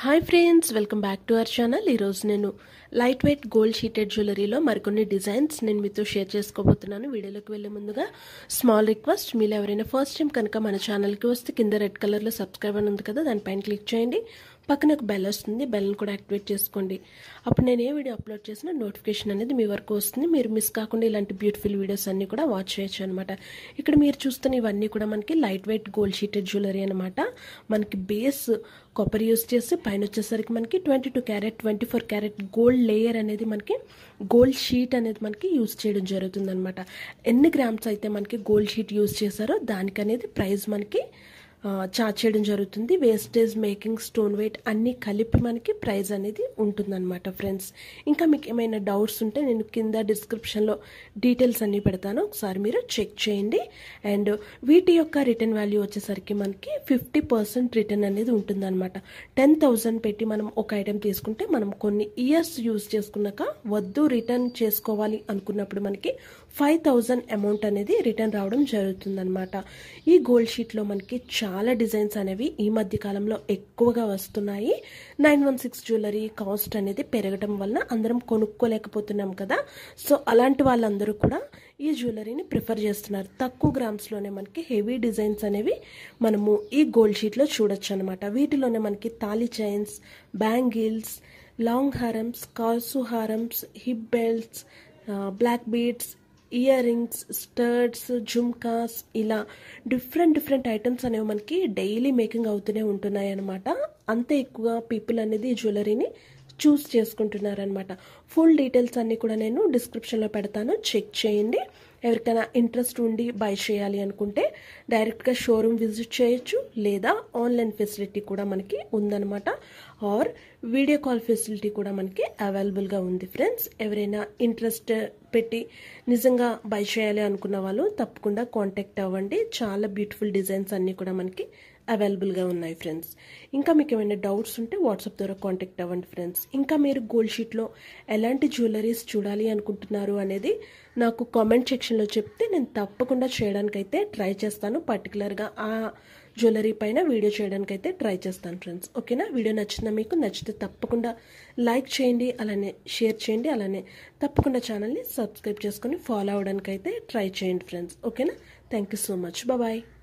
hi friends welcome back to our channel ఈరోజు నేను light weight gold sheeted జ్యువెలరీలో మరికొన్ని డిజైన్స్ నేను మీతో షేర్ చేసుకోబోతున్నాను వీడియోలోకి వెళ్ళే ముందుగా స్మాల్ రిక్వెస్ట్ మీరు ఎవరైనా ఫస్ట్ టైం కనుక మన ఛానల్కి వస్తే కింద రెడ్ కలర్లో సబ్స్క్రైబ్ అని ఉంది కదా దానిపైన క్లిక్ చేయండి పక్కన ఒక బెల్ వస్తుంది బెల్ని కూడా యాక్టివేట్ చేసుకోండి అప్పుడు నేను ఏ వీడియో అప్లోడ్ చేసినా నోటిఫికేషన్ అనేది మీ వరకు వస్తుంది మీరు మిస్ కాకుండా ఇలాంటి బ్యూటిఫుల్ వీడియోస్ అన్నీ కూడా వాచ్ చేయొచ్చు అనమాట ఇక్కడ మీరు చూస్తున్న ఇవన్నీ కూడా మనకి light weight gold sheeted jewellery అనమాట మనకి బేస్ కాపర్ యూస్ చేసి పైన వచ్చేసరికి మనకి twenty two carat twenty four carat gold layer అనేది మనకి గోల్డ్ షీట్ అనేది మనకి యూస్ చేయడం జరుగుతుంది అనమాట ఎన్ని గ్రామ్స్ అయితే మనకి గోల్డ్ షీట్ యూస్ చేశారో దానికి అనేది ప్రైస్ మనకి చార్జ్ చేయడం జరుగుతుంది వేస్టేజ్ మేకింగ్ స్టోన్ వెయిట్ అన్నీ కలిపి మనకి ప్రైస్ అనేది ఉంటుందన్నమాట ఫ్రెండ్స్ ఇంకా మీకు ఏమైనా డౌట్స్ ఉంటే నేను కింద డిస్క్రిప్షన్లో డీటెయిల్స్ అన్నీ పెడతాను ఒకసారి మీరు చెక్ చేయండి అండ్ వీటి యొక్క రిటర్న్ వాల్యూ వచ్చేసరికి మనకి ఫిఫ్టీ పర్సెంట్ రిటర్న్ అనేది ఉంటుందన్నమాట టెన్ థౌజండ్ పెట్టి మనం ఒక ఐటెం తీసుకుంటే మనం కొన్ని ఇయర్స్ యూజ్ చేసుకున్నాక వద్దు రిటర్న్ చేసుకోవాలి అనుకున్నప్పుడు మనకి ఫైవ్ థౌజండ్ అమౌంట్ అనేది రిటర్న్ రావడం జరుగుతుందన్నమాట ఈ గోల్డ్ షీట్లో మనకి చాలా డిజైన్స్ అనేవి ఈ మధ్య కాలంలో ఎక్కువగా వస్తున్నాయి nine one six jewellery cost అనేది పెరగడం వల్ల అందరం కొనుక్కోలేకపోతున్నాం కదా సో అలాంటి వాళ్ళందరూ కూడా ఈ జ్యువెలరీని ప్రిఫర్ చేస్తున్నారు తక్కువ గ్రామ్స్లోనే మనకి హెవీ డిజైన్స్ అనేవి మనము ఈ గోల్డ్ షీట్లో చూడొచ్చు అనమాట వీటిలోనే మనకి తాళి చైన్స్ బ్యాంగిల్స్ లాంగ్ హారమ్స్ కాసు హారమ్స్ hip belts black beads ear rings studs జుమ్కాస్ ఇలా డిఫరెంట్ డిఫరెంట్ ఐటమ్స్ అనేవి మనకి డైలీ మేకింగ్ అవుతూనే ఉంటున్నాయి అనమాట అంతే ఎక్కువగా పీపుల్ అనేది ఈ జ్యువెలరీని చూస్ చేసుకుంటున్నారనమాట ఫుల్ డీటెయిల్స్ అన్నీ కూడా నేను డిస్క్రిప్షన్లో పెడతాను చెక్ చేయండి ఎవరికైనా ఇంట్రెస్ట్ ఉండి బై చేయాలి అనుకుంటే డైరెక్ట్గా షోరూమ్ విజిట్ చేయొచ్చు లేదా ఆన్లైన్ ఫెసిలిటీ కూడా మనకి ఉందన్నమాట ఆర్ వీడియో కాల్ ఫెసిలిటీ కూడా మనకి అవైలబుల్గా ఉంది ఫ్రెండ్స్ ఎవరైనా ఇంట్రెస్ట్ పెట్టి నిజంగా బై చేయాలి అనుకున్న వాళ్ళు తప్పకుండా కాంటాక్ట్ అవ్వండి చాలా బ్యూటిఫుల్ డిజైన్స్ అన్నీ కూడా మనకి అవైలబుల్గా ఉన్నాయి ఫ్రెండ్స్ ఇంకా మీకు ఏమైనా డౌట్స్ ఉంటే వాట్సాప్ ద్వారా కాంటాక్ట్ అవ్వండి ఫ్రెండ్స్ ఇంకా మీరు గోల్డ్ షీట్లో ఎలాంటి జ్యువెలరీస్ చూడాలి అనుకుంటున్నారు అనేది నాకు కామెంట్ సెక్షన్లో చెప్తే నేను తప్పకుండా చేయడానికైతే ట్రై చేస్తాను పర్టికులర్గా ఆ జ్యువెలరీ పైన వీడియో చేయడానికైతే ట్రై చేస్తాను ఫ్రెండ్స్ ఓకేనా వీడియో నచ్చిందా మీకు నచ్చితే తప్పకుండా లైక్ చేయండి అలానే షేర్ చేయండి అలానే తప్పకుండా ఛానల్ని సబ్స్క్రైబ్ చేసుకొని ఫాలో అవడానికైతే ట్రై చేయండి ఫ్రెండ్స్ ఓకేనా thank you so much bye